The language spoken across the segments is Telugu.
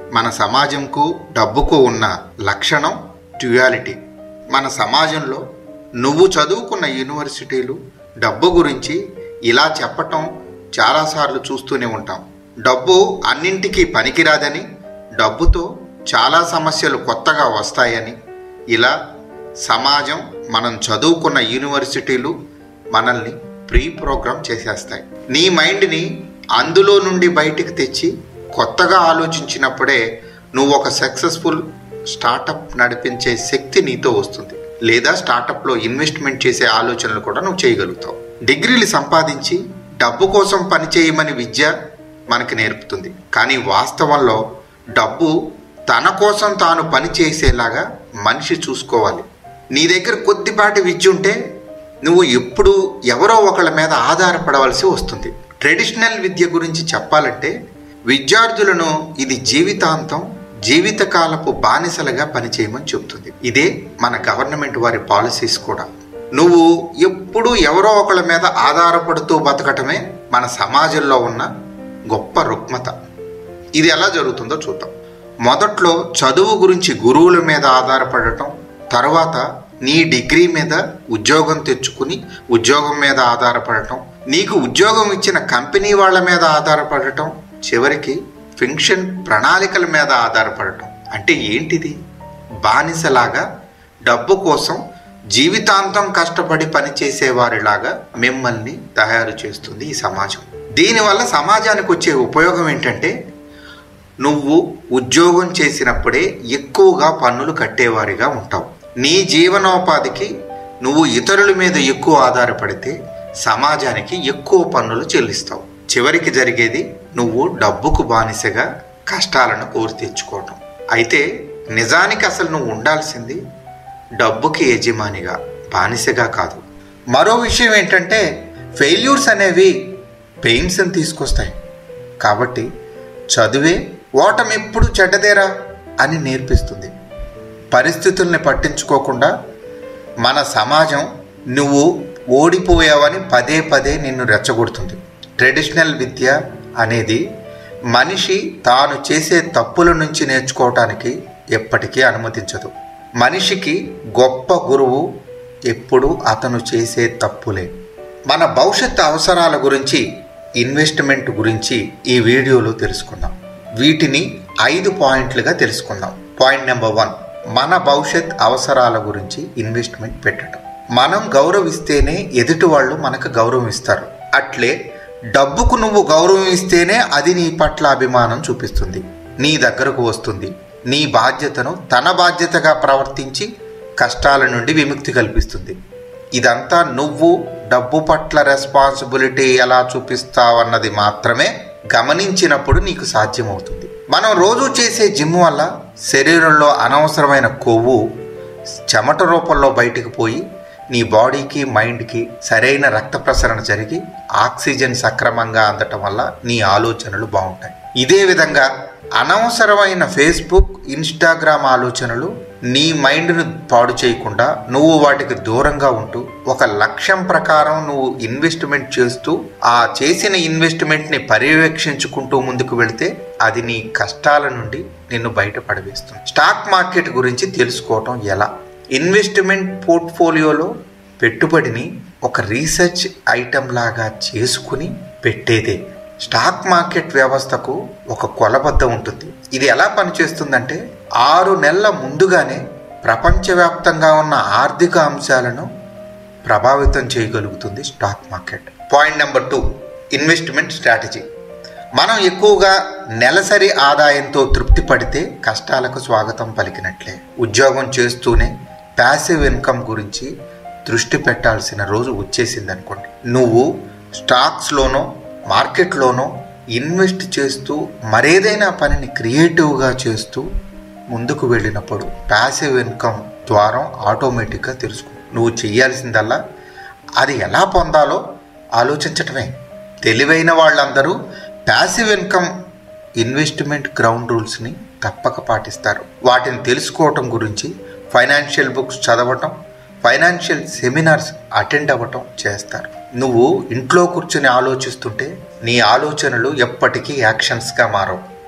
మన సమాజంకు డబ్బుకు ఉన్న లక్షణం డ్యుయాలిటీ మన సమాజంలో నువ్వు చదువుకున్న యూనివర్సిటీలు డబ్బు గురించి ఇలా చెప్పటం చాలాసార్లు చూస్తూనే ఉంటాం డబ్బు అన్నింటికీ పనికిరాదని డబ్బుతో చాలా సమస్యలు కొత్తగా వస్తాయని ఇలా సమాజం మనం చదువుకున్న యూనివర్సిటీలు మనల్ని ప్రీ ప్రోగ్రామ్ చేసేస్తాయి నీ మైండ్ని అందులో నుండి బయటికి తెచ్చి కొత్తగా ఆలోచించినప్పుడే నువ్వు ఒక సక్సెస్ఫుల్ స్టార్టప్ నడిపించే శక్తి నీతో వస్తుంది లేదా స్టార్టప్లో ఇన్వెస్ట్మెంట్ చేసే ఆలోచనలు కూడా నువ్వు చేయగలుగుతావు డిగ్రీలు సంపాదించి డబ్బు కోసం పని చేయమని విద్య మనకి నేర్పుతుంది కానీ వాస్తవంలో డబ్బు తన కోసం తాను పని చేసేలాగా మనిషి చూసుకోవాలి నీ దగ్గర కొద్దిపాటి విద్య ఉంటే నువ్వు ఎప్పుడు ఎవరో ఒకళ్ళ మీద ఆధారపడవలసి వస్తుంది ట్రెడిషనల్ విద్య గురించి చెప్పాలంటే విద్యార్థులను ఇది జీవితాంతం జీవితకాలపు బానిసలుగా పనిచేయమని చెబుతుంది ఇదే మన గవర్నమెంట్ వారి పాలసీస్ కూడా నువ్వు ఎప్పుడూ ఎవరో ఒకళ్ళ మీద ఆధారపడుతూ బతకటమే మన సమాజంలో ఉన్న గొప్ప రుగ్మత ఇది ఎలా జరుగుతుందో చూద్దాం మొదట్లో చదువు గురించి గురువుల మీద ఆధారపడటం తర్వాత నీ డిగ్రీ మీద ఉద్యోగం తెచ్చుకుని ఉద్యోగం మీద ఆధారపడటం నీకు ఉద్యోగం ఇచ్చిన కంపెనీ వాళ్ళ మీద ఆధారపడటం చివరికి ఫింక్షన్ ప్రణాళికల మీద ఆధారపడటం అంటే ఏంటిది బానిసలాగా డబ్బు కోసం జీవితాంతం కష్టపడి పనిచేసే వారిలాగా మిమ్మల్ని తయారు చేస్తుంది ఈ సమాజం దీనివల్ల సమాజానికి వచ్చే ఉపయోగం ఏంటంటే నువ్వు ఉద్యోగం చేసినప్పుడే ఎక్కువగా పన్నులు కట్టేవారిగా ఉంటావు నీ జీవనోపాధికి నువ్వు ఇతరుల మీద ఎక్కువ ఆధారపడితే సమాజానికి ఎక్కువ పన్నులు చెల్లిస్తావు చివరికి జరిగేది నువ్వు డబ్బుకు బానిసగా కష్టాలను కోరి తెచ్చుకోవటం అయితే నిజానికి అసలు నువ్వు ఉండాల్సింది డబ్బుకి యజమానిగా బానిసగా కాదు మరో విషయం ఏంటంటే ఫెయిల్యూర్స్ అనేవి పెయిన్స్ని తీసుకొస్తాయి కాబట్టి చదువే ఓటమి ఎప్పుడు చెడ్డదేరా అని నేర్పిస్తుంది పరిస్థితుల్ని పట్టించుకోకుండా మన సమాజం నువ్వు ఓడిపోయావని పదే పదే నిన్ను రెచ్చగొడుతుంది ట్రెడిషనల్ విద్య అనేది మనిషి తాను చేసే తప్పుల నుంచి నేర్చుకోవటానికి ఎప్పటికీ అనుమతించదు మనిషికి గొప్ప గురువు ఎప్పుడు అతను చేసే తప్పులే మన భవిష్యత్ అవసరాల గురించి ఇన్వెస్ట్మెంట్ గురించి ఈ వీడియోలో తెలుసుకుందాం వీటిని ఐదు పాయింట్లుగా తెలుసుకుందాం పాయింట్ నెంబర్ వన్ మన భవిష్యత్ అవసరాల గురించి ఇన్వెస్ట్మెంట్ పెట్టడం మనం గౌరవిస్తేనే ఎదుటి వాళ్ళు మనకు గౌరవం ఇస్తారు అట్లే డబ్బుకు నువ్వు గౌరవం ఇస్తేనే అది నీ పట్ల అభిమానం చూపిస్తుంది నీ దగ్గరకు వస్తుంది నీ బాధ్యతను తన బాధ్యతగా ప్రవర్తించి కష్టాల నుండి విముక్తి కల్పిస్తుంది ఇదంతా నువ్వు డబ్బు పట్ల రెస్పాన్సిబిలిటీ ఎలా చూపిస్తావన్నది మాత్రమే గమనించినప్పుడు నీకు సాధ్యమవుతుంది మనం రోజు చేసే జిమ్ వల్ల శరీరంలో అనవసరమైన కొవ్వు చెమట రూపంలో బయటికి పోయి నీ బాడీకి మైండ్కి సరైన రక్త ప్రసరణ జరిగి ఆక్సిజన్ సక్రమంగా అందటం వల్ల నీ ఆలోచనలు బాగుంటాయి ఇదే విధంగా అనవసరమైన ఫేస్బుక్ ఇన్స్టాగ్రామ్ ఆలోచనలు నీ మైండ్ను పాడు చేయకుండా నువ్వు వాటికి దూరంగా ఉంటూ ఒక లక్ష్యం ప్రకారం నువ్వు ఇన్వెస్ట్మెంట్ చేస్తూ ఆ చేసిన ఇన్వెస్ట్మెంట్ని పర్యవేక్షించుకుంటూ ముందుకు వెళితే అది నీ కష్టాల నుండి నిన్ను బయటపడవేస్తుంది స్టాక్ మార్కెట్ గురించి తెలుసుకోవటం ఎలా ఇన్వెస్ట్మెంట్ పోర్ట్ఫోలియోలో పెట్టుబడిని ఒక రీసెర్చ్ ఐటమ్ లాగా చేసుకుని పెట్టేదే స్టాక్ మార్కెట్ వ్యవస్థకు ఒక కొలబద్ద ఉంటుంది ఇది ఎలా పనిచేస్తుందంటే ఆరు నెలల ముందుగానే ప్రపంచవ్యాప్తంగా ఉన్న ఆర్థిక అంశాలను ప్రభావితం చేయగలుగుతుంది stock market point number two investment strategy మనం ఎక్కువగా నెలసరి ఆదాయంతో తృప్తి పడితే కష్టాలకు స్వాగతం పలికినట్లే ఉద్యోగం చేస్తూనే ప్యాసివ్ ఇన్కమ్ గురించి దృష్టి పెట్టాల్సిన రోజు వచ్చేసింది అనుకోండి నువ్వు స్టాక్స్లోనో మార్కెట్లోనో ఇన్వెస్ట్ చేస్తూ మరేదైనా పనిని క్రియేటివ్గా చేస్తూ ముందుకు వెళ్ళినప్పుడు ప్యాసివ్ ఇన్కమ్ ద్వారం ఆటోమేటిక్గా తెలుసుకో నువ్వు చేయాల్సిందల్లా అది ఎలా పొందాలో ఆలోచించటమే తెలివైన వాళ్ళందరూ ప్యాసివ్ ఇన్కమ్ ఇన్వెస్ట్మెంట్ గ్రౌండ్ రూల్స్ని తప్పక పాటిస్తారు వాటిని తెలుసుకోవటం గురించి ఫైనాన్షియల్ బుక్స్ చదవటం ఫైనాన్షియల్ సెమినార్స్ అటెండ్ అవ్వటం చేస్తారు నువ్వు ఇంట్లో కూర్చొని ఆలోచిస్తుంటే నీ ఆలోచనలు ఎప్పటికీ యాక్షన్స్గా మారవు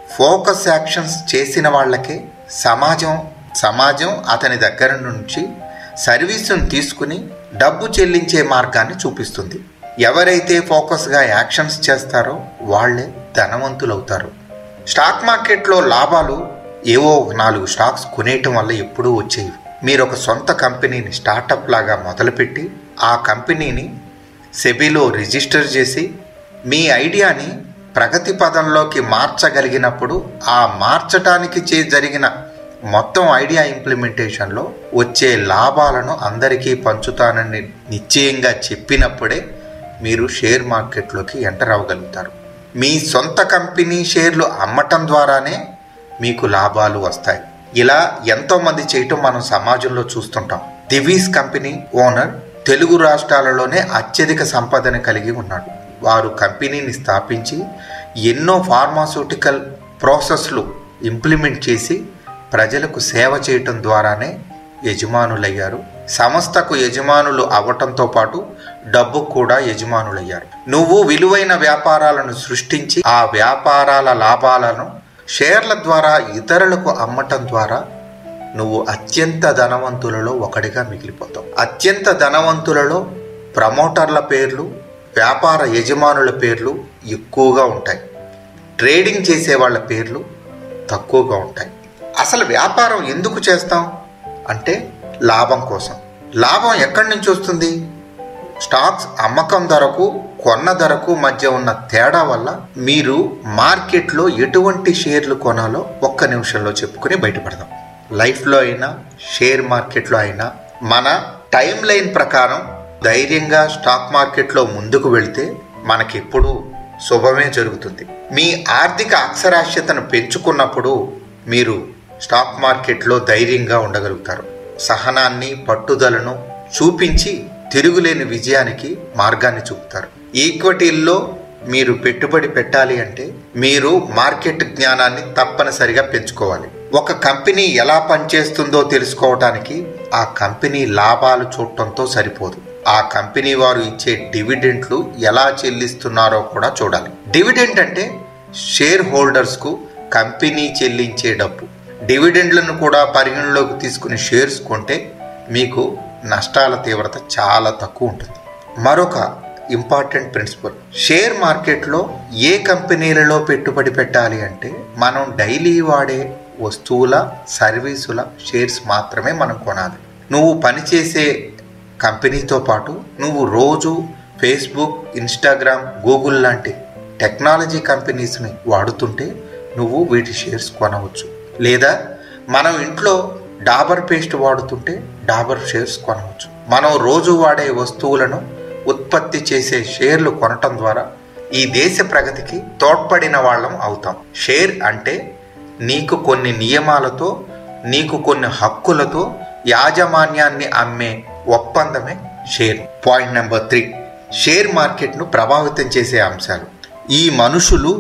ఫోకస్ యాక్షన్స్ చేసిన వాళ్ళకే సమాజం సమాజం అతని దగ్గర నుంచి సర్వీసును తీసుకుని డబ్బు చెల్లించే మార్గాన్ని చూపిస్తుంది ఎవరైతే ఫోకస్గా యాక్షన్స్ చేస్తారో వాళ్ళే ధనవంతులవుతారు స్టాక్ మార్కెట్లో లాభాలు ఏవో ఒక నాలుగు స్టాక్స్ కొనేయటం వల్ల ఎప్పుడూ వచ్చేవి మీరు ఒక సొంత కంపెనీని స్టార్టప్ లాగా మొదలుపెట్టి ఆ కంపెనీని సెబీలో రిజిస్టర్ చేసి మీ ఐడియాని ప్రగతి పదంలోకి మార్చగలిగినప్పుడు ఆ మార్చటానికి చే జరిగిన మొత్తం ఐడియా ఇంప్లిమెంటేషన్లో వచ్చే లాభాలను అందరికీ పంచుతానని నిశ్చయంగా చెప్పినప్పుడే మీరు షేర్ మార్కెట్లోకి ఎంటర్ అవ్వగలుగుతారు మీ సొంత కంపెనీ షేర్లు అమ్మటం ద్వారానే మీకు లాభాలు వస్తాయి ఇలా ఎంతోమంది చేయటం మనం సమాజంలో చూస్తుంటాం దివీస్ కంపెనీ ఓనర్ తెలుగు రాష్ట్రాలలోనే అత్యధిక సంపదను కలిగి ఉన్నాడు వారు కంపెనీని స్థాపించి ఎన్నో ఫార్మాస్యూటికల్ ప్రాసెస్లు ఇంప్లిమెంట్ చేసి ప్రజలకు సేవ చేయటం ద్వారానే యజమానులయ్యారు సంస్థకు యజమానులు అవ్వటంతో పాటు డబ్బు కూడా యజమానులయ్యారు నువ్వు విలువైన వ్యాపారాలను సృష్టించి ఆ వ్యాపారాల లాభాలను షేర్ల ద్వారా ఇతరులకు అమ్మటం ద్వారా నువ్వు అత్యంత ధనవంతులలో ఒకటిగా మిగిలిపోతావు అత్యంత ధనవంతులలో ప్రమోటర్ల పేర్లు వ్యాపార యజమానుల పేర్లు ఎక్కువగా ఉంటాయి ట్రేడింగ్ చేసే వాళ్ళ పేర్లు తక్కువగా ఉంటాయి అసలు వ్యాపారం ఎందుకు చేస్తాం అంటే లాభం కోసం లాభం ఎక్కడి నుంచి వస్తుంది స్టాక్స్ అమ్మకం ధరకు కొన్న ధరకు మధ్య ఉన్న తేడా వల్ల మీరు మార్కెట్లో ఎటువంటి షేర్లు కొనాలో ఒక్క నిమిషంలో చెప్పుకుని బయటపడదాం లైఫ్లో అయినా షేర్ మార్కెట్లో అయినా మన టైం లైన్ ప్రకారం ధైర్యంగా స్టాక్ మార్కెట్లో ముందుకు వెళ్తే మనకెప్పుడు శుభమే జరుగుతుంది మీ ఆర్థిక అక్షరాస్యతను పెంచుకున్నప్పుడు మీరు స్టాక్ మార్కెట్లో ధైర్యంగా ఉండగలుగుతారు సహనాన్ని పట్టుదలను చూపించి తిరుగులేని విజయానికి మార్గాన్ని చూపుతారు ఈక్విటీల్లో మీరు పెట్టుబడి పెట్టాలి అంటే మీరు మార్కెట్ జ్ఞానాన్ని తప్పనిసరిగా పెంచుకోవాలి ఒక కంపెనీ ఎలా పనిచేస్తుందో తెలుసుకోవటానికి ఆ కంపెనీ లాభాలు చూడటంతో సరిపోదు ఆ కంపెనీ వారు ఇచ్చే డివిడెంట్లు ఎలా చెల్లిస్తున్నారో కూడా చూడాలి డివిడెంట్ అంటే షేర్ హోల్డర్స్కు కంపెనీ చెల్లించే డబ్బు డివిడెండ్లను కూడా పరిగణలోకి తీసుకుని షేర్స్ కొంటే మీకు నష్టాల తీవ్రత చాలా తక్కువ ఉంటుంది మరొక ఇంపార్టెంట్ ప్రిన్సిపల్ షేర్ మార్కెట్లో ఏ కంపెనీలలో పెట్టుబడి పెట్టాలి అంటే మనం డైలీ వాడే వస్తువుల సర్వీసుల షేర్స్ మాత్రమే మనం కొనాలి నువ్వు పనిచేసే కంపెనీతో పాటు నువ్వు రోజు ఫేస్బుక్ ఇన్స్టాగ్రామ్ గూగుల్ లాంటి టెక్నాలజీ కంపెనీస్ని వాడుతుంటే నువ్వు వీటి షేర్స్ కొనవచ్చు లేదా మనం ఇంట్లో డాబర్ పేస్ట్ వాడుతుంటే డాబర్ షేర్స్ కొనవచ్చు మనం రోజు వాడే వస్తువులను ఉత్పత్తి చేసే షేర్లు కొనటం ద్వారా ఈ దేశ ప్రగతికి తోడ్పడిన వాళ్ళం అవుతాం షేర్ అంటే నీకు కొన్ని నియమాలతో నీకు కొన్ని హక్కులతో యాజమాన్యాన్ని అమ్మే ఒప్పందమే share point number three share మార్కెట్ను ప్రభావితం చేసే అంశాలు ఈ మనుషులు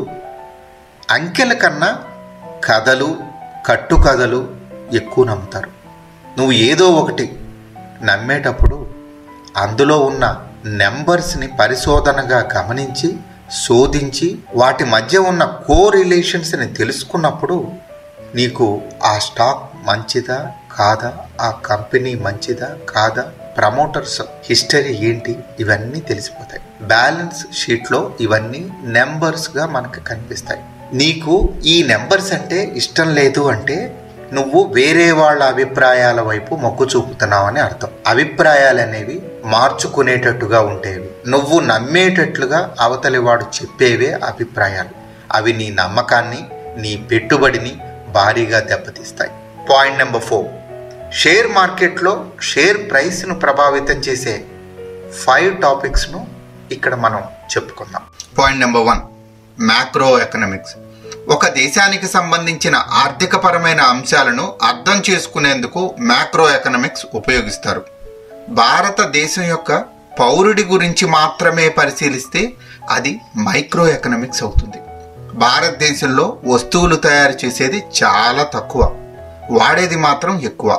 అంకెల కన్నా కథలు కట్టుకథలు ఎక్కువ నమ్ముతారు నువ్వు ఏదో ఒకటి నమ్మేటప్పుడు అందులో ఉన్న నెంబర్స్ని పరిశోధనగా గమనించి శోధించి వాటి మధ్య ఉన్న కో రిలేషన్స్ని తెలుసుకున్నప్పుడు నీకు ఆ స్టాక్ మంచిదా కాదా ఆ కంపెనీ మంచిదా కాదా ప్రమోటర్స్ హిస్టరీ ఏంటి ఇవన్నీ తెలిసిపోతాయి బ్యాలెన్స్ షీట్లో ఇవన్నీ నెంబర్స్గా మనకు కనిపిస్తాయి నీకు ఈ నెంబర్స్ అంటే ఇష్టం లేదు అంటే నువ్వు వేరే వాళ్ళ అభిప్రాయాల వైపు మొగ్గు చూపుతున్నావని అర్థం అభిప్రాయాలు అనేవి మార్చుకునేటట్టుగా ఉండేవి నువ్వు నమ్మేటట్లుగా అవతలి వాడు చెప్పేవే అభిప్రాయాలు అవి నీ నమ్మకాన్ని నీ పెట్టుబడిని భారీగా దెబ్బతీస్తాయి పాయింట్ నెంబర్ ఫోర్ షేర్ మార్కెట్లో షేర్ ప్రైస్ను ప్రభావితం చేసే ఫైవ్ టాపిక్స్ను ఇక్కడ మనం చెప్పుకుందాం point number one macro economics ఒక దేశానికి సంబంధించిన ఆర్థికపరమైన అంశాలను అర్థం చేసుకునేందుకు మ్యాక్రో ఎకనామిక్స్ ఉపయోగిస్తారు భారతదేశం యొక్క పౌరుడి గురించి మాత్రమే పరిశీలిస్తే అది మైక్రో ఎకనామిక్స్ అవుతుంది భారతదేశంలో వస్తువులు తయారు చేసేది చాలా తక్కువ వాడేది మాత్రం ఎక్కువ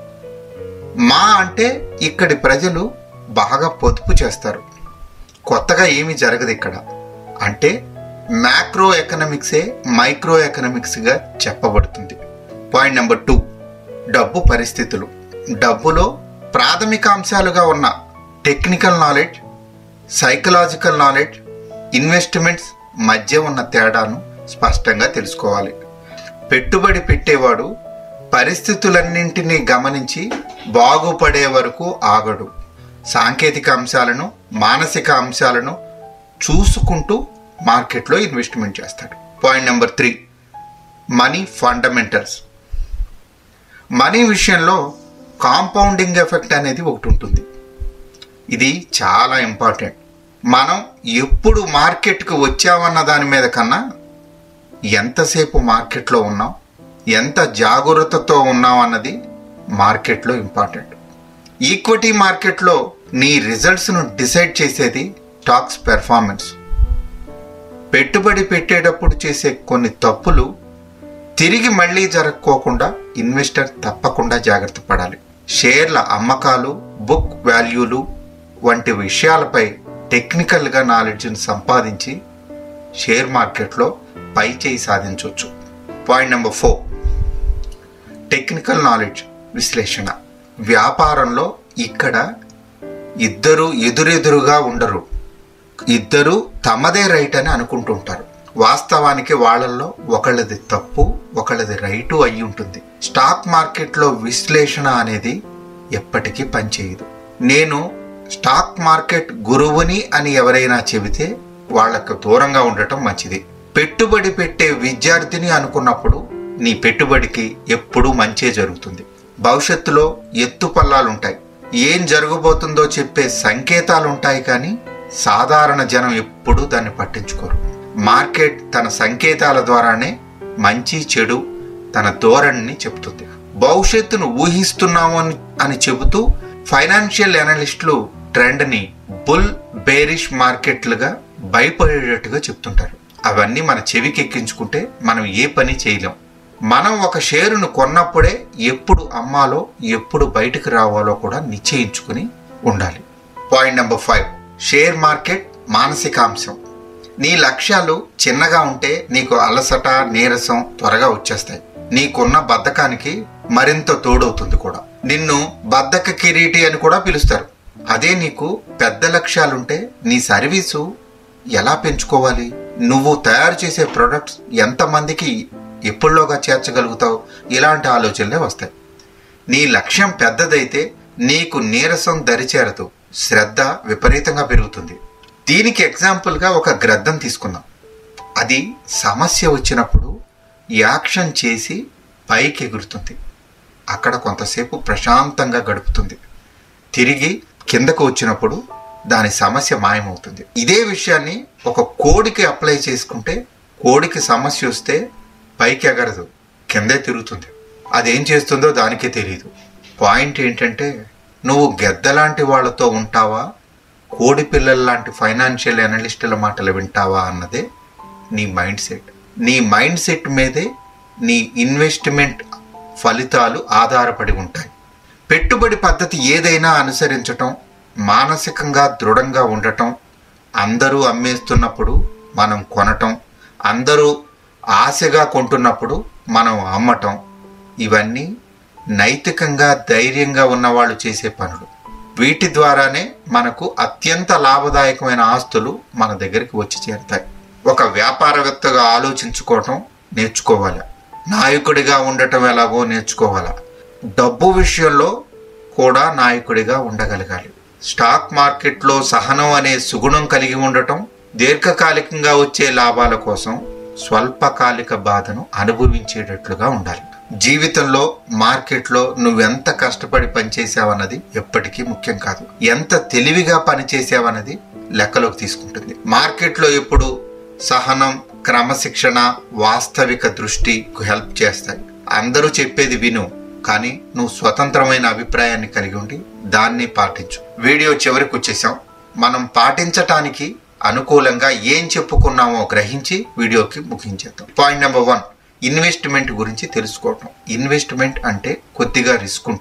మా అంటే ఇక్కడి ప్రజలు బాగా పొదుపు చేస్తారు కొత్తగా ఏమీ జరగదు ఇక్కడ అంటే మ్యాక్రో ఎకనామిక్సే మైక్రో ఎకనామిక్స్గా చెప్పబడుతుంది పాయింట్ నెంబర్ టూ డబ్బు పరిస్థితులు డబ్బులో ప్రాథమిక అంశాలుగా ఉన్న technical knowledge psychological knowledge investments మధ్య ఉన్న తేడాను స్పష్టంగా తెలుసుకోవాలి పెట్టుబడి పెట్టేవాడు పరిస్థితులన్నింటినీ గమనించి బాగుపడే వరకు ఆగడు సాంకేతిక అంశాలను మానసిక అంశాలను చూసుకుంటూ మార్కెట్లో ఇన్వెస్ట్మెంట్ చేస్తాడు point number three money fundamentals money విషయంలో కాంపౌండింగ్ ఎఫెక్ట్ అనేది ఒకటి ఉంటుంది ఇది చాలా ఇంపార్టెంట్ మనం ఎప్పుడు మార్కెట్కి వచ్చామన్న దాని మీద కన్నా ఎంతసేపు మార్కెట్లో ఉన్నాం ఎంత జాగ్రత్తతో ఉన్నాం అన్నది మార్కెట్లో ఇంపార్టెంట్ ఈక్విటీ మార్కెట్లో నీ రిజల్ట్స్ను డిసైడ్ చేసేది స్టాక్స్ పెర్ఫార్మెన్స్ పెట్టుబడి పెట్టేటప్పుడు చేసే కొన్ని తప్పులు తిరిగి మళ్ళీ జరగకోకుండా ఇన్వెస్టర్ తప్పకుండా జాగ్రత్త పడాలి షేర్ల అమ్మకాలు బుక్ వాల్యూలు వంటి విషయాలపై టెక్నికల్గా నాలెడ్జ్ని సంపాదించి షేర్ మార్కెట్లో పై చేయి సాధించవచ్చు point number four technical knowledge విశ్లేషణ వ్యాపారంలో ఇక్కడ ఇద్దరు ఎదురెదురుగా ఉండరు ఇద్దరు తమదే రైట్ అని అనుకుంటుంటారు వాస్తవానికి వాళ్ళల్లో ఒకళ్ళది తప్పు ఒకళ్ళది రైటు అయి ఉంటుంది స్టాక్ మార్కెట్లో విశ్లేషణ అనేది ఎప్పటికీ పనిచేయదు నేను స్టాక్ మార్కెట్ గురువుని అని ఎవరైనా చెబితే వాళ్లకు దూరంగా ఉండటం మంచిది పెట్టుబడి పెట్టే విద్యార్థిని అనుకున్నప్పుడు నీ పెట్టుబడికి ఎప్పుడూ మంచే జరుగుతుంది భవిష్యత్తులో ఎత్తు పల్లాలుంటాయి ఏం జరగబోతుందో చెప్పే సంకేతాలుంటాయి కానీ సాధారణ జనం ఎప్పుడూ దాన్ని పట్టించుకోరు మార్కెట్ తన సంకేతాల ద్వారానే మంచి చెడు తన ధోరణిని చెబుతుంది భవిష్యత్తును ఊహిస్తున్నాము అని అని చెబుతూ ఫైనాన్షియల్ అనలిస్టులు ట్రెండ్ని బుల్ బేరిష్ మార్కెట్లుగా భయపడేటట్టుగా చెప్తుంటారు అవన్నీ మన చెవికి ఎక్కించుకుంటే మనం ఏ పని చేయలేం మనం ఒక షేరును కొన్నప్పుడే ఎప్పుడు అమ్మాలో ఎప్పుడు బయటకు రావాలో కూడా నిశ్చయించుకుని ఉండాలి point number five share market మానసికాంశం నీ లక్ష్యాలు చిన్నగా ఉంటే నీకు అలసట నీరసం త్వరగా వచ్చేస్తాయి నీకున్న బద్ధకానికి మరింత తోడవుతుంది కూడా నిన్ను బద్ధక కిరీటి అని కూడా పిలుస్తారు అదే నీకు పెద్ద లక్ష్యాలుంటే నీ సర్వీసు ఎలా పెంచుకోవాలి నువ్వు తయారు చేసే ప్రొడక్ట్స్ ఎంతమందికి ఎప్పుడులోగా చేర్చగలుగుతావు ఇలాంటి ఆలోచనలే వస్తాయి నీ లక్ష్యం పెద్దదైతే నీకు నీరసం దరిచేరదు శ్రద్ధ విపరీతంగా పెరుగుతుంది దీనికి ఎగ్జాంపుల్గా ఒక గ్రద్దం తీసుకుందాం అది సమస్య వచ్చినప్పుడు యాక్షన్ చేసి పైకి ఎగురుతుంది అక్కడ కొంతసేపు ప్రశాంతంగా గడుపుతుంది తిరిగి కిందకు వచ్చినప్పుడు దాని సమస్య మాయమవుతుంది ఇదే విషయాన్ని ఒక కోడికి అప్లై చేసుకుంటే కోడికి సమస్య వస్తే పైకి ఎగరదు కిందే తిరుగుతుంది అదేం చేస్తుందో దానికే తెలియదు పాయింట్ ఏంటంటే నువ్వు గెద్దలాంటి వాళ్ళతో ఉంటావా కోడి పిల్లల లాంటి ఫైనాన్షియల్ అనలిస్టుల మాటలు వింటావా అన్నదే నీ మైండ్ సెట్ నీ మైండ్ సెట్ మీదే నీ ఇన్వెస్ట్మెంట్ ఫలితాలు ఆధారపడి ఉంటాయి పెట్టుబడి పద్ధతి ఏదైనా అనుసరించటం మానసికంగా దృఢంగా ఉండటం అందరూ అమ్మేస్తున్నప్పుడు మనం కొనటం అందరూ ఆశగా కొంటున్నప్పుడు మనం అమ్మటం ఇవన్నీ నైతికంగా ధైర్యంగా ఉన్నవాళ్ళు చేసే పనులు వీటి ద్వారానే మనకు అత్యంత లాభదాయకమైన ఆస్తులు మన దగ్గరికి వచ్చి చేరుతాయి ఒక వ్యాపారవేత్తగా ఆలోచించుకోవటం నేర్చుకోవాలి నాయకుడిగా ఉండటం ఎలాగో నేర్చుకోవాలా డబ్బు విషయంలో కూడా నాయకుడిగా ఉండగలగాలి స్టాక్ మార్కెట్లో సహనం అనే సుగుణం కలిగి ఉండటం దీర్ఘకాలికంగా వచ్చే లాభాల కోసం స్వల్పకాలిక బాధను అనుభవించేటట్లుగా ఉండాలి జీవితంలో మార్కెట్లో నువ్వెంత కష్టపడి పనిచేసావన్నది ఎప్పటికీ ముఖ్యం కాదు ఎంత తెలివిగా పనిచేసావన్నది లెక్కలోకి తీసుకుంటుంది మార్కెట్లో ఎప్పుడు సహనం క్రమశిక్షణ వాస్తవిక దృష్టి హెల్ప్ చేస్తాయి అందరూ చెప్పేది విను కానీ నువ్వు స్వతంత్రమైన అభిప్రాయాన్ని కలిగి ఉండి దాన్ని పాటించు వీడియో చివరికి వచ్చేసాం మనం పాటించటానికి అనుకూలంగా ఏం చెప్పుకున్నామో గ్రహించి వీడియోకి ముగించేద్దాం పాయింట్ నెంబర్ వన్ ఇన్వెస్ట్మెంట్ గురించి తెలుసుకోవటం ఇన్వెస్ట్మెంట్ అంటే కొద్దిగా రిస్క్ ఉంటుంది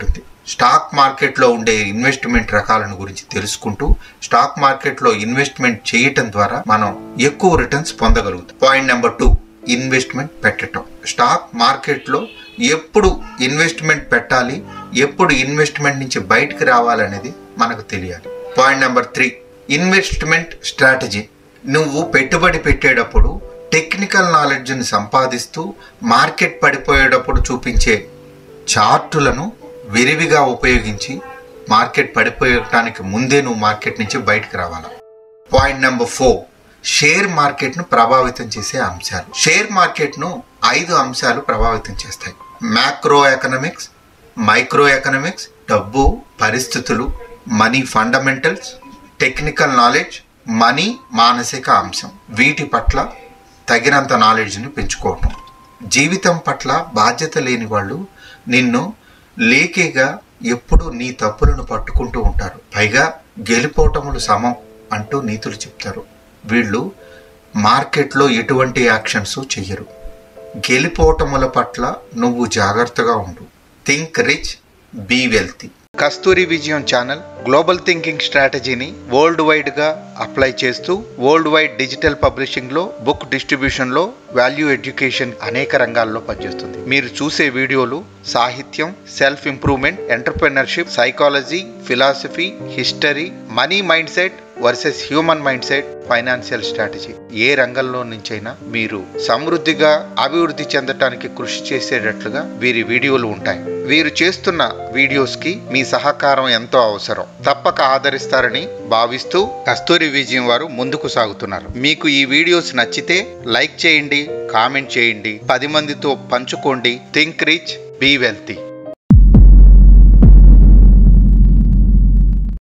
స్టాక్ మార్కెట్లో ఉండే ఇన్వెస్ట్మెంట్ రకాలను గురించి తెలుసుకుంటూ స్టాక్ మార్కెట్లో ఇన్వెస్ట్మెంట్ చేయటం ద్వారా మనం ఎక్కువ రిటర్న్స్ పొందగలుగుతాం పాయింట్ నెంబర్ టూ ఇన్వెస్ట్మెంట్ పెట్టడం స్టాక్ మార్కెట్లో ఎప్పుడు ఇన్వెస్ట్మెంట్ పెట్టాలి ఎప్పుడు ఇన్వెస్ట్మెంట్ నుంచి బయటకు రావాలనేది మనకు తెలియాలి point number three investment strategy నువ్వు పెట్టుబడి పెట్టేటప్పుడు టెక్నికల్ నాలెడ్జ్ని సంపాదిస్తూ మార్కెట్ పడిపోయేటప్పుడు చూపించే చార్టులను విరివిగా ఉపయోగించి మార్కెట్ పడిపోయటానికి ముందే నువ్వు మార్కెట్ నుంచి బయటకు రావాలి పాయింట్ నెంబర్ ఫోర్ షేర్ మార్కెట్ను ప్రభావితం చేసే అంశాలు షేర్ మార్కెట్ను ఐదు అంశాలు ప్రభావితం చేస్తాయి మ్యాక్రో ఎకనామిక్స్ మైక్రో ఎకనామిక్స్ డబ్బు పరిస్థితులు money fundamentals technical knowledge money మానసిక అంశం వీటి పట్ల తగినంత నాలెడ్జ్ని పెంచుకోవటం జీవితం పట్ల బాధ్యత లేని వాళ్ళు నిన్ను లేకేగా ఎప్పుడు నీ తప్పులను పట్టుకుంటూ ఉంటారు పైగా గెలిపోవటములు సమం అంటూ నీతులు చెప్తారు వీళ్ళు మార్కెట్లో ఎటువంటి యాక్షన్స్ చెయ్యరు గెలిపోవటముల పట్ల నువ్వు జాగ్రత్తగా ఉండు think rich be wealthy Kasturi Vijayam channel global thinking స్ట్రాటజీని వరల్డ్ వైడ్ గా అప్లై చేస్తూ వరల్డ్ వైడ్ డిజిటల్ పబ్లిషింగ్ లో బుక్ డిస్ట్రిబ్యూషన్ లో వాల్యూ ఎడ్యుకేషన్ అనేక రంగాల్లో పనిచేస్తుంది మీరు చూసే వీడియోలు సాహిత్యం self improvement entrepreneurship psychology philosophy history money mind set versus human mind set financial strategy ఏ రంగంలో నుంచైనా మీరు సమృద్ధిగా అభివృద్ధి చెందటానికి కృషి చేసేటట్లుగా వీరి వీడియోలు ఉంటాయి వీరు చేస్తున్న వీడియోస్ కి మీ సహకారం ఎంతో అవసరం తప్పక ఆదరిస్తారని భావిస్తూ కస్తూరి విజయం వారు ముందుకు సాగుతున్నారు మీకు ఈ వీడియోస్ నచ్చితే లైక్ చేయండి కామెంట్ చేయండి పది మందితో పంచుకోండి థింక్ రిచ్ బీ వెల్తీ